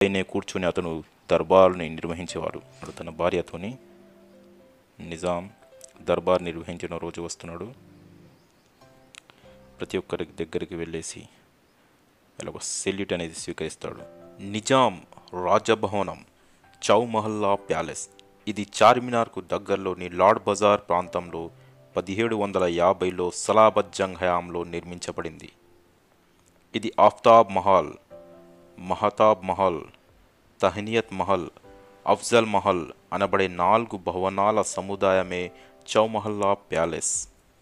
పైనే కూర్చుని అతను దర్బార్ని నిర్వహించేవాడు తన భార్యతోని నిజాం దర్బార్ నిర్వహించిన రోజు వస్తున్నాడు ప్రతి ఒక్కరి దగ్గరికి వెళ్ళేసి ఇలా ఒక సెల్యూట్ అనేది స్వీకరిస్తాడు నిజాం రాజభవనం చౌమహల్లా ప్యాలెస్ ఇది చార్మినార్కు దగ్గరలోని లార్డ్ బజార్ ప్రాంతంలో పదిహేడు వందల యాభైలో సలాబత్ జంగ్ హయాంలో నిర్మించబడింది ఇది ఆఫ్తాబ్ మహల్ మహతాబ్ మహల్ తహనియత్ మహల్ అఫ్జల్ మహల్ అనబడే నాలుగు భవనాల సముదాయమే చౌమహల్లా ప్యాలెస్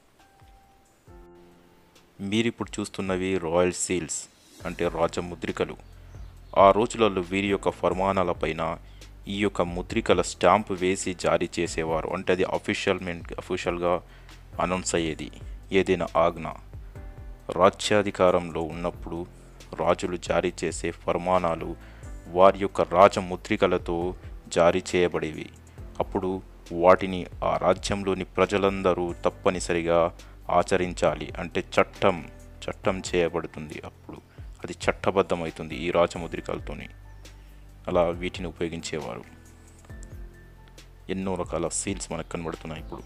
మీరిప్పుడు చూస్తున్నవి రాయల్ సీల్స్ అంటే రాజముద్రికలు ఆ రోజులలో వీరి యొక్క ఫర్మానాలపైన ఈ యొక్క ముద్రికల స్టాంప్ వేసి జారీ చేసేవారు అంటే అది అఫీషియల్ అఫీషియల్గా అనౌన్స్ అయ్యేది ఏదైనా ఆజ్ఞ రాజ్యాధికారంలో ఉన్నప్పుడు రాజులు జారీ చేసే ఫర్మానాలు వారి యొక్క రాజముద్రికలతో జారీ చేయబడేవి అప్పుడు వాటిని ఆ రాజ్యంలోని ప్రజలందరూ తప్పనిసరిగా ఆచరించాలి అంటే చట్టం చట్టం చేయబడుతుంది అప్పుడు అది చట్టబద్ధమవుతుంది ఈ రాజముద్రికలతోని అలా వీటిని ఉపయోగించేవారు ఎన్నో రకాల సీల్స్ మనకు కనబడుతున్నాయి ఇప్పుడు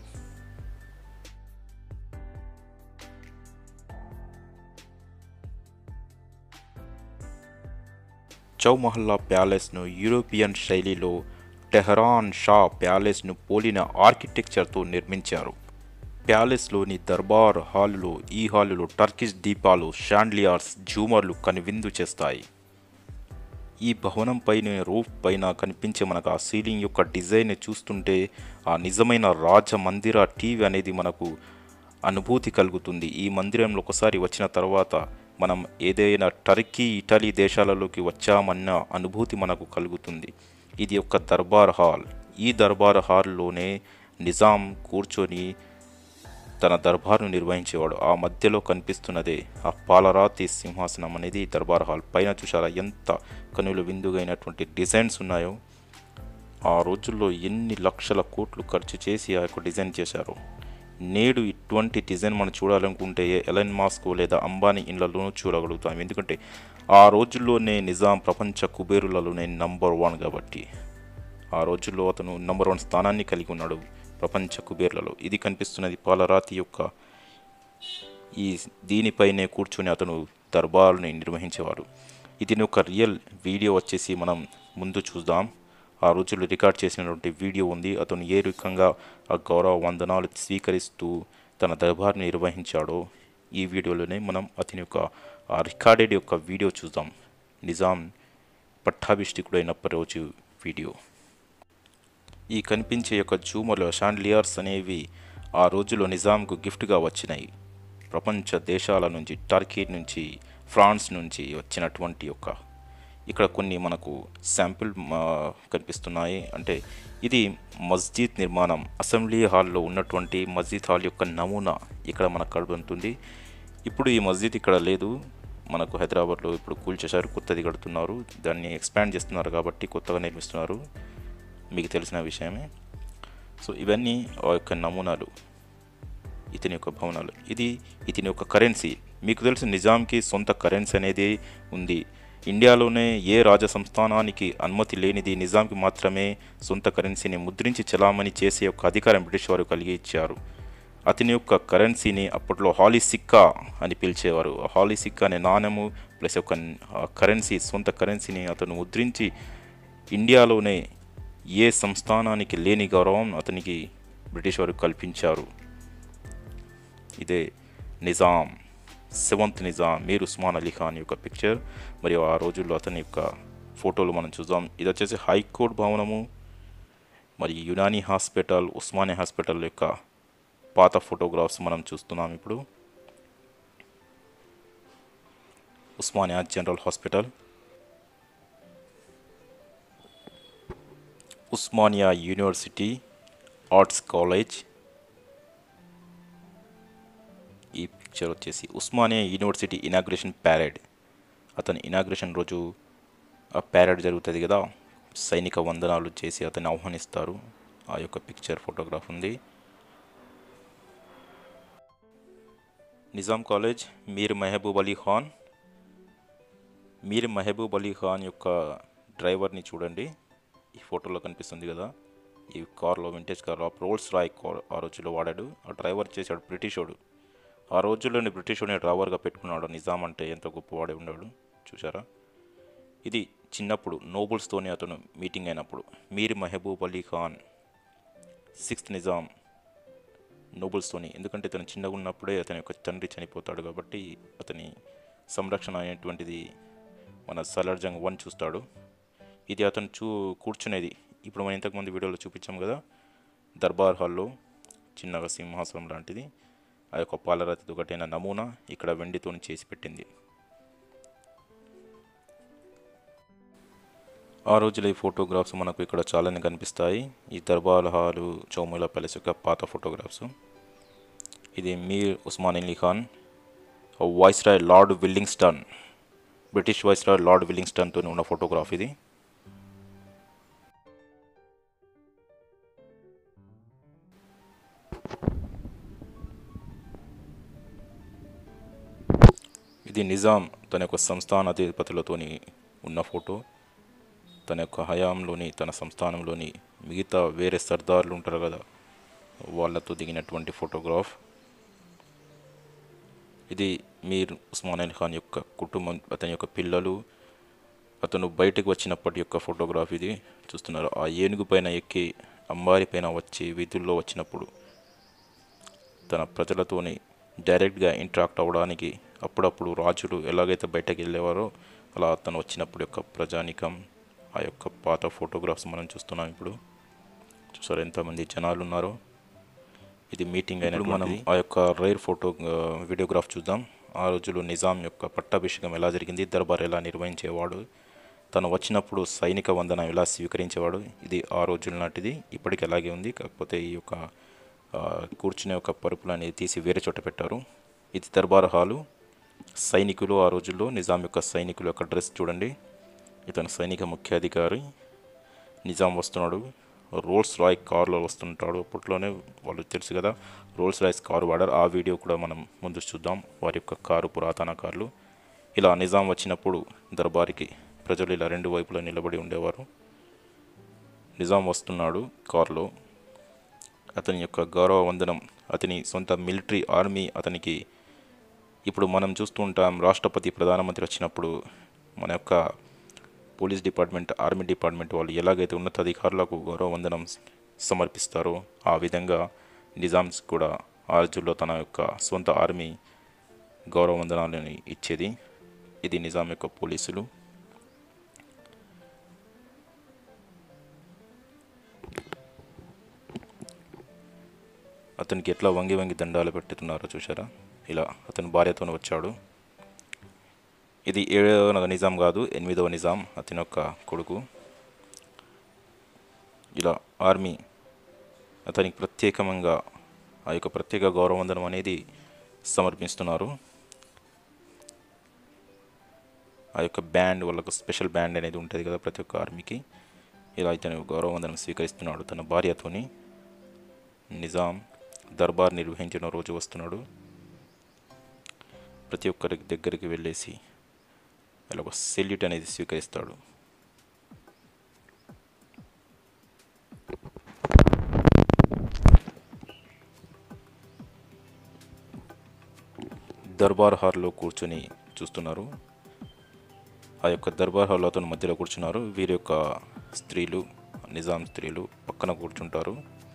చౌమహల్లా ప్యాలెస్ను యూరోపియన్ శైలిలో టెహరాన్ షా ప్యాలెస్ను పోలిన ఆర్కిటెక్చర్తో నిర్మించారు ప్యాలెస్లోని దర్బార్ హాలులో ఈ హాలులో టర్కిష్ దీపాలు షాండ్లియార్స్ జూమర్లు కనువిందు చేస్తాయి ఈ భవనం పైన రూఫ్ పైన కనిపించే మనకు ఆ సీలింగ్ యొక్క డిజైన్ చూస్తుంటే ఆ నిజమైన రాజ మందిర టీవీ అనేది మనకు అనుభూతి కలుగుతుంది ఈ మందిరంలో ఒకసారి వచ్చిన తర్వాత మనం ఏదైనా టర్కీ ఇటలీ దేశాలలోకి వచ్చామన్న అనుభూతి మనకు కలుగుతుంది ఇది ఒక దర్బార్ హాల్ ఈ దర్బార్ హాల్లోనే నిజాం కూర్చొని తన దర్బార్ను నిర్వహించేవాడు ఆ మధ్యలో కనిపిస్తున్నదే ఆ పాలరాతి సింహాసనం అనేది దర్బార్ హాల్ పైన చూసారా ఎంత కనులు విందుగైనటువంటి డిజైన్స్ ఉన్నాయో ఆ రోజుల్లో ఎన్ని లక్షల కోట్లు ఖర్చు చేసి ఆ యొక్క డిజైన్ చేశారు నేడు ఇటువంటి డిజైన్ మనం చూడాలనుకుంటే ఎలన్ మాస్క్ లేదా అంబానీ ఇళ్లలోనూ చూడగలుగుతాం ఎందుకంటే ఆ రోజుల్లోనే నిజాం ప్రపంచ కుబేరులలోనే నంబర్ వన్ కాబట్టి ఆ రోజుల్లో అతను నంబర్ వన్ స్థానాన్ని కలిగి ఉన్నాడు ప్రపంచ కుబేర్లలో ఇది కనిపిస్తున్నది పాలరాతి యొక్క ఈ దీనిపైనే కూర్చొని అతను దర్బార్ని నిర్వహించేవాడు ఇది ఒక రియల్ వీడియో వచ్చేసి మనం ముందు చూద్దాం ఆ రోజుల్లో రికార్డ్ చేసినటువంటి వీడియో ఉంది అతను ఏ రకంగా ఆ గౌరవ వందనాలు స్వీకరిస్తూ తన దర్బార్ని నిర్వహించాడో ఈ వీడియోలోనే మనం అతని యొక్క ఆ రికార్డెడ్ యొక్క వీడియో చూద్దాం నిజాం పట్టాభిష్టికుడైనప్పటి రోజు వీడియో ఈ కనిపించే యొక్క జూమర్లు షాండ్లియర్స్ అనేవి ఆ రోజుల్లో నిజాంకు గిఫ్ట్గా వచ్చినాయి ప్రపంచ దేశాల నుంచి టర్కీ నుంచి ఫ్రాన్స్ నుంచి వచ్చినటువంటి యొక్క ఇక్కడ కొన్ని మనకు శాంపిల్ కనిపిస్తున్నాయి అంటే ఇది మస్జిద్ నిర్మాణం అసెంబ్లీ హాల్లో ఉన్నటువంటి మస్జిద్ హాల్ యొక్క నమూనా ఇక్కడ మనకు కడుతుంది ఇప్పుడు ఈ మస్జిద్ ఇక్కడ లేదు మనకు హైదరాబాద్లో ఇప్పుడు కూల్చేశారు కొత్తది కడుతున్నారు దాన్ని ఎక్స్పాండ్ చేస్తున్నారు కాబట్టి కొత్తగా నిర్మిస్తున్నారు మీకు తెలిసిన విషయమే సో ఇవన్నీ ఆ యొక్క నమూనాలు ఇతని యొక్క భవనాలు ఇది ఇతని యొక్క కరెన్సీ మీకు తెలుసు నిజాంకి సొంత కరెన్సీ అనేది ఉంది ఇండియాలోనే ఏ రాజ సంస్థానానికి అనుమతి లేనిది నిజాంకి మాత్రమే సొంత కరెన్సీని ముద్రించి చలామణి చేసే యొక్క అధికారం బ్రిటిష్ వారు కలిగి ఇచ్చారు అతని యొక్క కరెన్సీని అప్పట్లో హాలీ సిక్కా అని పిలిచేవారు ఆ హాలీ సిక్కా అనే నాణెము ప్లస్ ఒక కరెన్సీ సొంత కరెన్సీని అతను ముద్రించి ఇండియాలోనే ఏ సంస్థానానికి లేని గౌరవం అతనికి బ్రిటిష్ వారు కల్పించారు ఇదే నిజాం సెవెంత్ నిజాం మీర్ ఉస్మాన్ అలీ ఖాన్ యొక్క పిక్చర్ మరియు ఆ రోజుల్లో అతని యొక్క ఫోటోలు మనం చూద్దాం ఇది వచ్చేసి హైకోర్టు భవనము మరియు యునానీ హాస్పిటల్ ఉస్మానియా హాస్పిటల్ యొక్క పాత ఫోటోగ్రాఫ్స్ మనం చూస్తున్నాం ఇప్పుడు Osmania general hospital Osmania university arts college ఈ పిక్చర్ వచ్చేసి ఉస్మానియా యూనివర్సిటీ ఇనాగ్రేషన్ ప్యారెడ్ అతని ఇనాగ్రేషన్ రోజు ఆ ప్యారెడ్ జరుగుతుంది కదా సైనిక వందనాలు చేసి అతన్ని ఆహ్వానిస్తారు ఆ యొక్క పిక్చర్ ఫోటోగ్రాఫ్ ఉంది నిజాం కాలేజ్ మీర్ మెహబూబ్ అలీ ఖాన్ మీర్ మెహబూబ్ అలీ ఖాన్ యొక్క డ్రైవర్ని చూడండి ఈ ఫోటోలో కనిపిస్తుంది కదా ఈ కార్లో వింటేజ్ కార్లో రోల్స్ రాయ్ కార్ ఆ రోజుల్లో వాడాడు ఆ డ్రైవర్ చేశాడు బ్రిటిషోడు ఆ రోజుల్లోని బ్రిటిషోని డ్రైవర్గా పెట్టుకున్నాడు నిజాం అంటే ఎంత గొప్పవాడే ఉన్నాడు చూసారా ఇది చిన్నప్పుడు నోబుల్స్తోనే అతను మీటింగ్ అయినప్పుడు మీర్ మెహబూబ్ అలీ ఖాన్ సిక్స్త్ నిజాం నోబుల్స్తోని ఎందుకంటే ఇతను చిన్నగా ఉన్నప్పుడే అతని యొక్క తండ్రి చనిపోతాడు కాబట్టి అతని సంరక్షణ అనేటువంటిది మన సలార్జంగ్ వన్ చూస్తాడు ఇది అతను చూ కూర్చునేది ఇప్పుడు మనం ఇంతకుముందు వీడియోలో చూపించాం కదా దర్బార్ హాల్లో చిన్నగా సింహాసనం లాంటిది ఆ యొక్క పాలరాతి ఒకటైన నమూనా ఇక్కడ వెండితో చేసి పెట్టింది ఆ రోజుల ఈ ఫోటోగ్రాఫ్స్ మనకు ఇక్కడ చాలానే కనిపిస్తాయి ఈ దర్బార్ హాలు చౌములా ప్యాలెస్ యొక్క పాత ఫోటోగ్రాఫ్స్ ఇది Mir Osman Ali Khan viceroy lord Willingdon British viceroy lord విల్లింగ్స్టన్తో ఉన్న ఫోటోగ్రాఫ్ ఇది ఇది నిజాం తన యొక్క సంస్థానాధిపతులతోని ఉన్న ఫోటో తన యొక్క హయాంలోని తన సంస్థానంలోని మిగతా వేరే సర్దార్లు ఉంటారు కదా వాళ్ళతో దిగినటువంటి ఫోటోగ్రాఫ్ ఇది మీర్ ఉస్మాన్ అలీ ఖాన్ యొక్క కుటుంబం అతని యొక్క పిల్లలు అతను బయటకు వచ్చినప్పటి యొక్క ఫోటోగ్రాఫ్ ఇది చూస్తున్నారు ఆ ఏనుగు పైన ఎక్కి అంబారి పైన వచ్చి వీధుల్లో వచ్చినప్పుడు తన ప్రజలతోని డైరెక్ట్గా ఇంటరాక్ట్ అవ్వడానికి అప్పుడప్పుడు రాజులు ఎలాగైతే బయటకు వెళ్ళేవారో అలా అతను వచ్చినప్పుడు యొక్క ప్రజానికం ఆ యొక్క పాత ఫోటోగ్రాఫ్స్ మనం చూస్తున్నాం ఇప్పుడు చూసారు ఎంతమంది జనాలు ఉన్నారో ఇది మీటింగ్ అయిన మనం ఆ యొక్క రైర్ ఫోటో ఆ, వీడియోగ్రాఫ్ చూద్దాం ఆ రోజుల్లో నిజాం యొక్క పట్టాభిషేకం ఎలా జరిగింది దర్బార్ ఎలా నిర్వహించేవాడు తను వచ్చినప్పుడు సైనిక వందనం ఎలా స్వీకరించేవాడు ఇది ఆ రోజుల నాటిది ఇప్పటికి అలాగే ఉంది కాకపోతే ఈ యొక్క ఆ, కూర్చునే ఒక పరుపులు అనేది తీసి వేరే చోట పెట్టారు ఇది దర్బార్ హాలు సైనికులు ఆ రోజుల్లో నిజాం యొక్క సైనికుల యొక్క డ్రెస్ చూడండి ఇతను సైనిక ముఖ్యాధికారి నిజాం వస్తున్నాడు రోల్స్ రాయ్ కార్లో వస్తుంటాడు అప్పట్లోనే వాళ్ళు తెలుసు కదా రోల్స్ రాయ్స్ కారు వాడారు ఆ వీడియో కూడా మనం ముందు చూద్దాం వారి యొక్క కారు పురాతన కార్లు ఇలా నిజాం వచ్చినప్పుడు దర్బారికి ప్రజలు ఇలా రెండు వైపులా నిలబడి ఉండేవారు నిజాం వస్తున్నాడు కారులో అతని యొక్క గౌరవ వందనం అతని సొంత మిలిటరీ ఆర్మీ అతనికి ఇప్పుడు మనం చూస్తూ ఉంటాం రాష్ట్రపతి ప్రధానమంత్రి వచ్చినప్పుడు మన యొక్క పోలీస్ డిపార్ట్మెంట్ ఆర్మీ డిపార్ట్మెంట్ వాళ్ళు ఎలాగైతే ఉన్నతాధికారులకు గౌరవ వందనం సమర్పిస్తారో ఆ విధంగా నిజామ్స్ కూడా ఆ రోజుల్లో తన యొక్క సొంత ఆర్మీ గౌరవ వందనాలని ఇచ్చేది ఇది నిజాం యొక్క పోలీసులు అతనికి ఎట్లా వంగి వంగి దండాలు పెట్టుతున్నారో చూసారా ఇలా అతని భార్యతో వచ్చాడు ఇది ఏడవ నిజాం కాదు ఎనిమిదవ నిజాం అతని యొక్క కొడుకు ఇలా ఆర్మీ అతనికి ప్రత్యేకంగా ఆ యొక్క ప్రత్యేక గౌరవవందనం అనేది సమర్పిస్తున్నారు ఆ యొక్క బ్యాండ్ వాళ్ళకు స్పెషల్ బ్యాండ్ అనేది ఉంటుంది కదా ప్రతి ఒక్క ఆర్మీకి ఇలా ఇతను గౌరవవందనం స్వీకరిస్తున్నాడు తన భార్యతోని నిజాం దర్బార్ నిర్వహించిన రోజు వస్తున్నాడు ప్రతి ఒక్కరి దగ్గరికి వెళ్ళేసి ఇలా ఒక సెల్యూట్ అనేది స్వీకరిస్తాడు దర్బార్ హాల్లో కూర్చొని చూస్తున్నారు ఆ యొక్క దర్బార్ హాల్లో అతను మధ్యలో కూర్చున్నారు వీరి యొక్క స్త్రీలు నిజాం స్త్రీలు పక్కన కూర్చుంటారు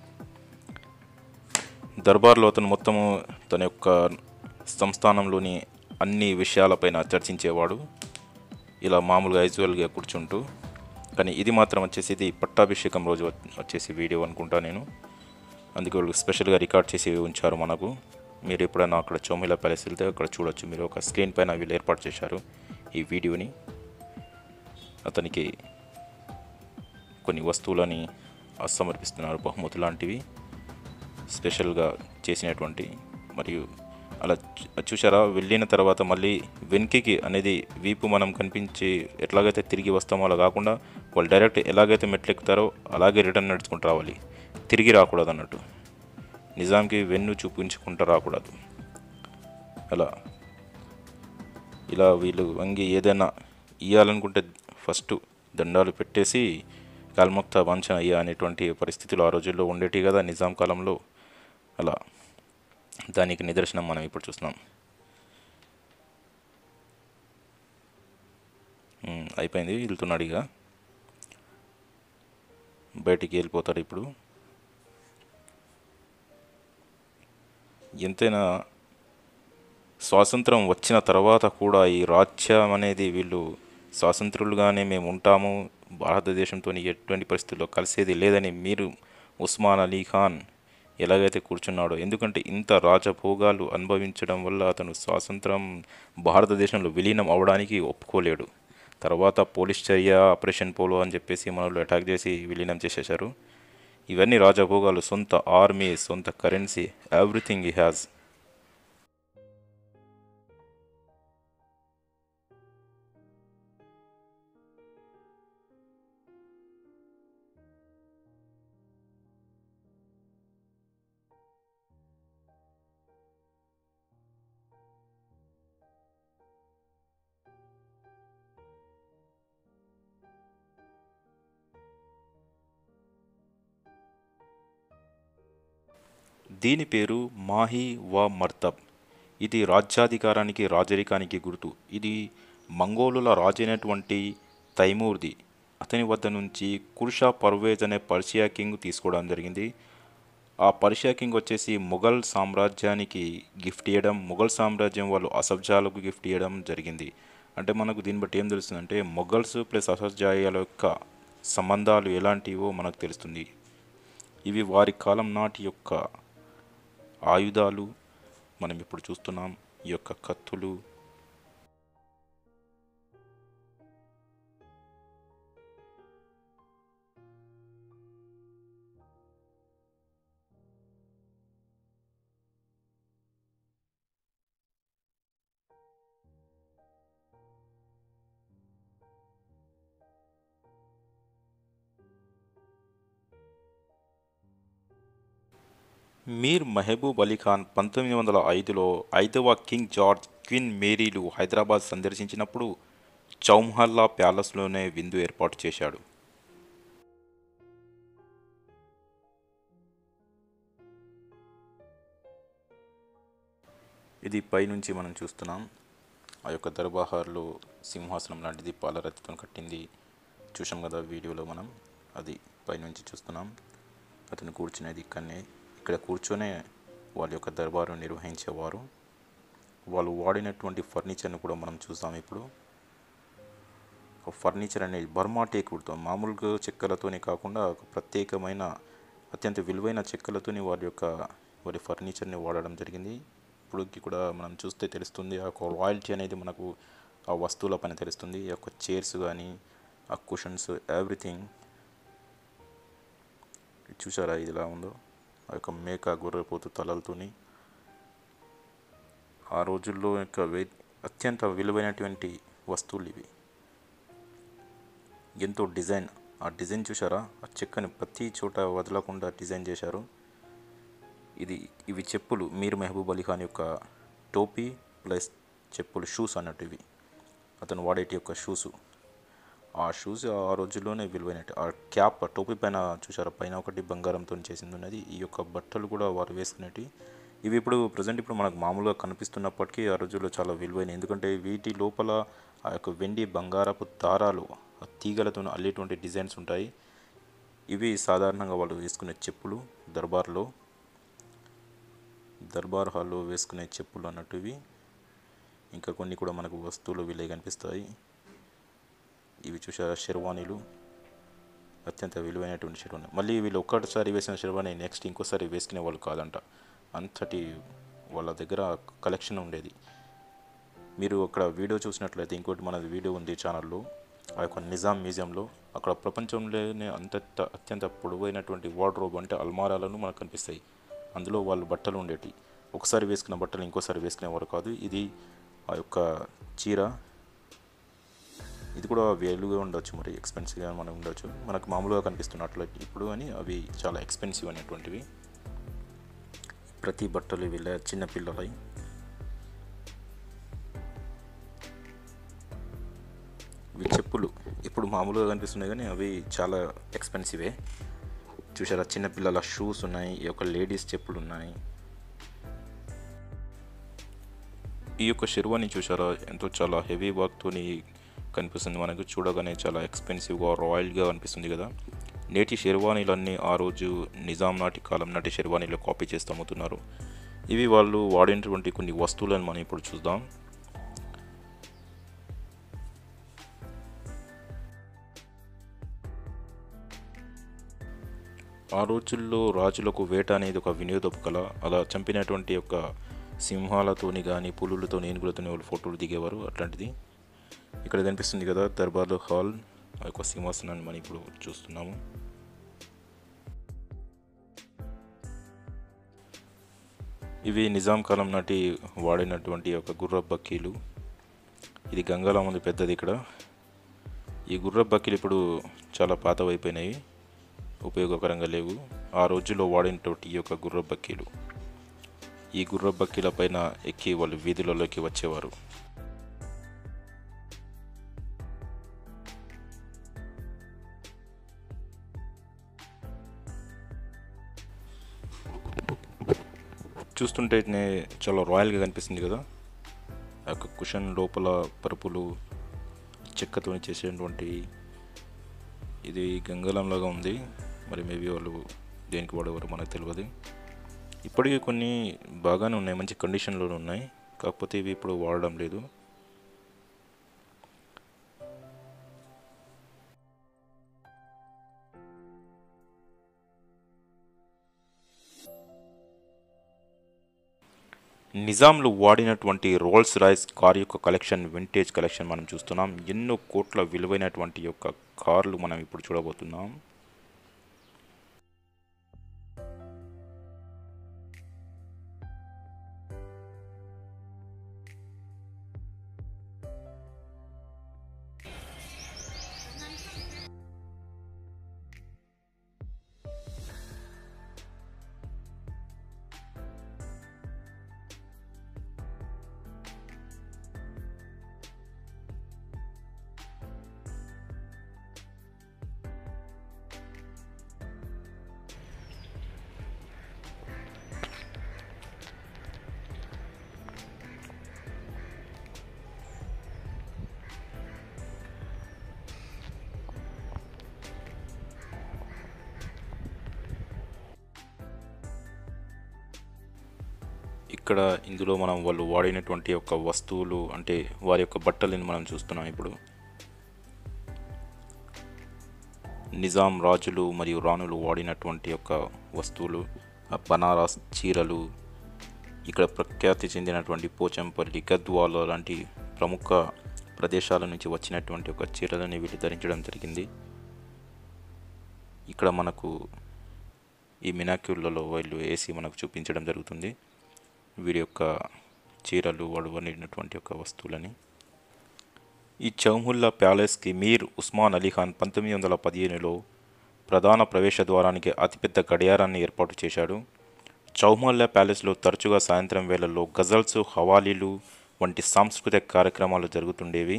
దర్బార్లో అతను మొత్తము తన యొక్క సంస్థానంలోని అన్ని విషయాలపైన చర్చించేవాడు ఇలా మామూలుగా యాజువల్గా కూర్చుంటూ కానీ ఇది మాత్రం వచ్చేసి ఇది పట్టాభిషేకం రోజు వచ్చ- వచ్చేసి వీడియో అనుకుంటా నేను అందుకే వాళ్ళు స్పెషల్గా రికార్డ్ చేసి ఉంచారు మనకు మీరు ఎప్పుడైనా అక్కడ చౌమిలా ప్యాలెస్ వెళ్తే అక్కడ చూడొచ్చు మీరు ఒక స్క్రీన్ పైన వీళ్ళు ఏర్పాటు చేశారు ఈ వీడియోని అతనికి కొన్ని వస్తువులని సమర్పిస్తున్నారు బహుమతి లాంటివి స్పెషల్గా చేసినటువంటి మరియు అలా చూ- చూసారా వెళ్ళిన తర్వాత మళ్ళీ వెనుకకి అనేది వీపు మనం కనిపించి ఎట్లాగైతే తిరిగి వస్తామో అలా కాకుండా వాళ్ళు డైరెక్ట్ ఎలాగైతే మెట్లు ఎక్కుతారో అలాగే రిటర్న్ నడుచుకుంటూ రావాలి తిరిగి రాకూడదు అన్నట్టు నిజాంకి వెన్ను చూపించుకుంటూ రాకూడదు అలా ఇలా వీళ్ళు వంగి ఏదైనా ఇవ్వాలనుకుంటే ఫస్ట్ దండాలు పెట్టేసి కల్ముక్త వంచన అయ్యా అనేటువంటి పరిస్థితులు ఆ రోజుల్లో ఉండేటి కదా నిజాం కాలంలో అలా దానికి నిదర్శనం మనం ఇప్పుడు చూస్తున్నాం ఉమ్, అయిపోయింది వెళ్తున్నాడు ఇక బయటికి వెళ్ళిపోతాడు ఇప్పుడు ఎంతైనా స్వాతంత్రం వచ్చిన తర్వాత కూడా ఈ రాజ్యం అనేది వీళ్ళు స్వాతంత్రులుగానే మేము ఉంటాము భారతదేశంతో ఎటువంటి పరిస్థితుల్లో కలిసేది లేదని మీరు ఉస్మాన్ అలీ ఖాన్ ఎలాగైతే కూర్చున్నాడో ఎందుకంటే ఇంత రాజభోగాలు అనుభవించడం వల్ల అతను స్వాతంత్రం భారతదేశంలో విలీనం అవడానికి ఒప్పుకోలేడు తర్వాత పోలీస్ చర్య ఆపరేషన్ పోలో అని చెప్పేసి మనలో అటాక్ చేసి విలీనం చేసేశారు ఇవన్నీ రాజభోగాలు సొంత ఆర్మీ సొంత కరెన్సీ ఎవ్రీథింగ్ ఈ హ్యాజ్ దీని పేరు మాహి వా మర్తబ్ ఇది రాజ్యాధికారానికి రాజరికానికి గుర్తు ఇది మంగోలుల రాజైనటువంటి తైమూర్ది అతని వద్ద నుంచి కుర్షా పర్వేజ్ అనే పర్షియా కింగ్ తీసుకోవడం జరిగింది ఆ పర్షియా కింగ్ వచ్చేసి మొఘల్ సామ్రాజ్యానికి గిఫ్ట్ ఇవ్వడం మొఘల్ సామ్రాజ్యం వాళ్ళు అసబ్జాలకు గిఫ్ట్ ఇవ్వడం జరిగింది అంటే మనకు దీన్ని బట్టి ఏం తెలుస్తుందంటే మొఘల్స్ ప్లస్ అసబ్జాయాల యొక్క సంబంధాలు ఎలాంటివో మనకు తెలుస్తుంది ఇవి వారి కాలం నాటి యొక్క ఆయుధాలు మనం ఇప్పుడు చూస్తున్నాం ఈ యొక్క కత్తులు మీర్ మెహబూబ్ అలీ ఖాన్ పంతొమ్మిది వందల ఐదులో ఐదవ కింగ్ జార్జ్ క్వీన్ మేరీలు హైదరాబాద్ సందర్శించినప్పుడు చౌమహల్లా ప్యాలెస్లోనే విందు ఏర్పాటు చేశాడు ఇది పైనుంచి మనం చూస్తున్నాం ఆ యొక్క దర్బార్లో సింహాసనం లాంటిది పాలరతితో కట్టింది చూసాం కదా వీడియోలో మనం అది పైనుంచి చూస్తున్నాం అతను కూర్చునేది ఇక్కడనే ఇక్కడ కూర్చొనే వాళ్ళ యొక్క దర్బారు నిర్వహించేవారు వాళ్ళు వాడినటువంటి ఫర్నిచర్ని కూడా మనం చూస్తాం ఇప్పుడు ఒక ఫర్నిచర్ అనేది బర్మా టేకుడ్తో మామూలుగా చెక్కలతోనే కాకుండా ఒక ప్రత్యేకమైన అత్యంత విలువైన చెక్కలతోని వారి యొక్క వారి ఫర్నిచర్ని వాడడం జరిగింది ఇప్పుడుకి కూడా మనం చూస్తే తెలుస్తుంది ఆ యొక్క రాయల్టీ అనేది మనకు ఆ వస్తువుల పైన తెలుస్తుంది ఈ యొక్క చైర్స్ కానీ ఆ కుషన్స్ ఎవ్రీథింగ్ చూసారా ఇది ఎలా ఉందో ఆ యొక్క మేక గొర్రెపోతు తలలతోని ఆ రోజుల్లో యొక్క వే అత్యంత విలువైనటువంటి వస్తువులు ఇవి ఎంతో డిజైన్ ఆ డిజైన్ చూసారా ఆ చెక్కని ప్రతి చోట వదలకుండా డిజైన్ చేశారు ఇది ఇవి చెప్పులు మీర్ మెహబూబ్ అలీ ఖాన్ యొక్క టోపీ ప్లస్ చెప్పులు షూస్ అన్నట్టు ఇవి అతను వాడేటి యొక్క షూస్ ఆ షూస్ ఆ రోజుల్లోనే విలువైనట్టు ఆ క్యాప్ టోపీ పైన చూసారా పైన ఒకటి బంగారంతో చేసింది ఉన్నది ఈ యొక్క బట్టలు కూడా వారు వేసుకునేటి ఇవి ఇప్పుడు ప్రజెంట్ ఇప్పుడు మనకు మామూలుగా కనిపిస్తున్నప్పటికీ ఆ రోజుల్లో చాలా విలువైన ఎందుకంటే వీటి లోపల ఆ యొక్క వెండి బంగారపు దారాలు ఆ తీగలతో అల్లేటువంటి డిజైన్స్ ఉంటాయి ఇవి సాధారణంగా వాళ్ళు వేసుకునే చెప్పులు దర్బార్లో దర్బార్ హాల్లో వేసుకునే చెప్పులు అన్నట్టు ఇవి ఇంకా కొన్ని కూడా మనకు వస్తువులు వీళ్ళే కనిపిస్తాయి ఇవి చూసారా షెర్వానీలు అత్యంత విలువైనటువంటి షెర్వానీ మళ్ళీ వీళ్ళు ఒక్కటిసారి వేసిన షెర్వానీ నెక్స్ట్ ఇంకోసారి వేసుకునే వాళ్ళు కాదంట అంతటి వాళ్ళ దగ్గర కలెక్షన్ ఉండేది మీరు అక్కడ వీడియో చూసినట్లయితే ఇంకోటి మనది వీడియో ఉంది ఛానల్లో ఆ యొక్క నిజాం మ్యూజియంలో అక్కడ ప్రపంచంలోనే అంత అత్యంత పొడవైనటువంటి వార్డ్రోబ్ అంటే అల్మారాలను మనకు కనిపిస్తాయి అందులో వాళ్ళు బట్టలు ఉండేటి ఒకసారి వేసుకున్న బట్టలు ఇంకోసారి వేసుకునేవారు కాదు ఇది ఆ యొక్క చీర ఇది కూడా వేలుగా ఉండొచ్చు మరి ఎక్స్పెన్సివ్గా మనం ఉండొచ్చు మనకు మామూలుగా కనిపిస్తున్నట్లు ఇప్పుడు అని అవి చాలా ఎక్స్పెన్సివ్ అనేటువంటివి ప్రతి బట్టలు వీళ్ళ చిన్న పిల్లలై ఇవి చెప్పులు ఇప్పుడు మామూలుగా కనిపిస్తున్నాయి కానీ అవి చాలా ఎక్స్పెన్సివే చూసారా చిన్నపిల్లల షూస్ ఉన్నాయి ఈ యొక్క లేడీస్ చెప్పులు ఉన్నాయి ఈ యొక్క షెర్వాని చూసారా ఎంతో చాలా హెవీ వర్క్తోని కనిపిస్తుంది మనకు చూడగానే చాలా ఎక్స్పెన్సివ్గా రాయల్గా అనిపిస్తుంది కదా నేటి షెర్వానీలన్నీ ఆ రోజు నిజాం నాటి కాలం నాటి షెర్వానీలు కాపీ చేస్తూ అమ్ముతున్నారు ఇవి వాళ్ళు వాడినటువంటి కొన్ని వస్తువులను మనం ఇప్పుడు చూద్దాం ఆ రోజుల్లో రాజులకు వేట అనేది ఒక వినోదపు కళ అలా చంపినటువంటి యొక్క సింహాలతోని కానీ పులులతో ఏనుగులతోని వాళ్ళు ఫోటోలు దిగేవారు అట్లాంటిది ఇక్కడ కనిపిస్తుంది కదా దర్బార్లో హాల్ ఆ యొక్క సింహాసనాన్ని మనం ఇప్పుడు చూస్తున్నాము ఇవి నిజాం కాలం నాటి వాడినటువంటి ఒక గుర్ర బక్కీలు ఇది గంగాలా ఉంది పెద్దది ఇక్కడ ఈ గుర్ర బక్కీలు ఇప్పుడు చాలా పాతవైపోయినాయి ఉపయోగకరంగా లేవు ఆ రోజుల్లో వాడినటువంటి ఈ యొక్క గుర్ర బక్కీలు ఈ గుర్ర బక్కీల పైన ఎక్కి వాళ్ళు వీధులలోకి వచ్చేవారు చూస్తుంటేనే చాలా రాయల్గా కనిపిస్తుంది కదా ఆ యొక్క కుషన్ లోపల పరుపులు చెక్కతో చేసేటువంటి ఇది గంగలంలాగా ఉంది మరి మేబీ వాళ్ళు దేనికి వాడేవారు మనకు తెలియదు ఇప్పటికీ కొన్ని బాగానే ఉన్నాయి మంచి కండిషన్లో ఉన్నాయి కాకపోతే ఇవి ఇప్పుడు వాడడం లేదు నిజాంలు వాడినటువంటి రోల్స్ రాయ్స్ కార్ యొక్క కలెక్షన్ వింటేజ్ కలెక్షన్ మనం చూస్తున్నాం ఎన్నో కోట్ల విలువైనటువంటి యొక్క కార్లు మనం ఇప్పుడు చూడబోతున్నాం ఇక్కడ ఇందులో మనం వాళ్ళు వాడినటువంటి యొక్క వస్తువులు అంటే వారి యొక్క బట్టలను మనం చూస్తున్నాం ఇప్పుడు నిజాం రాజులు మరియు రాణులు వాడినటువంటి యొక్క వస్తువులు ఆ బనారస్ చీరలు ఇక్కడ ప్రఖ్యాతి చెందినటువంటి పోచంపల్లి గద్వాల లాంటి ప్రముఖ ప్రదేశాల నుంచి వచ్చినటువంటి ఒక చీరలని వీళ్ళు ధరించడం జరిగింది ఇక్కడ మనకు ఈ మినాక్యూర్లలో వీళ్ళు వేసి మనకు చూపించడం జరుగుతుంది వీరి యొక్క చీరలు వాడు వండినటువంటి యొక్క వస్తువులని ఈ చౌముల్లా ప్యాలెస్కి మీర్ ఉస్మాన్ అలీ ఖాన్ పంతొమ్మిది వందల పదిహేనులో ప్రధాన ప్రవేశ ద్వారానికి అతిపెద్ద గడియారాన్ని ఏర్పాటు చేశాడు చౌమల్లా ప్యాలెస్లో తరచుగా సాయంత్రం వేళల్లో గజల్స్ హవాలీలు వంటి సాంస్కృతిక కార్యక్రమాలు జరుగుతుండేవి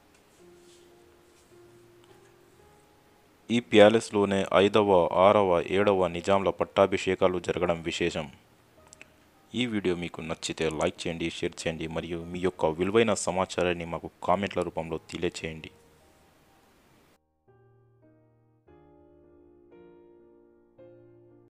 ఈ ప్యాలెస్లోనే ఐదవ ఆరవ ఏడవ నిజాంల పట్టాభిషేకాలు జరగడం విశేషం ఈ వీడియో మీకు నచ్చితే లైక్ చేయండి షేర్ చేయండి మరియు మీ యొక్క విలువైన సమాచారాన్ని మాకు కామెంట్ల రూపంలో తెలియచేయండి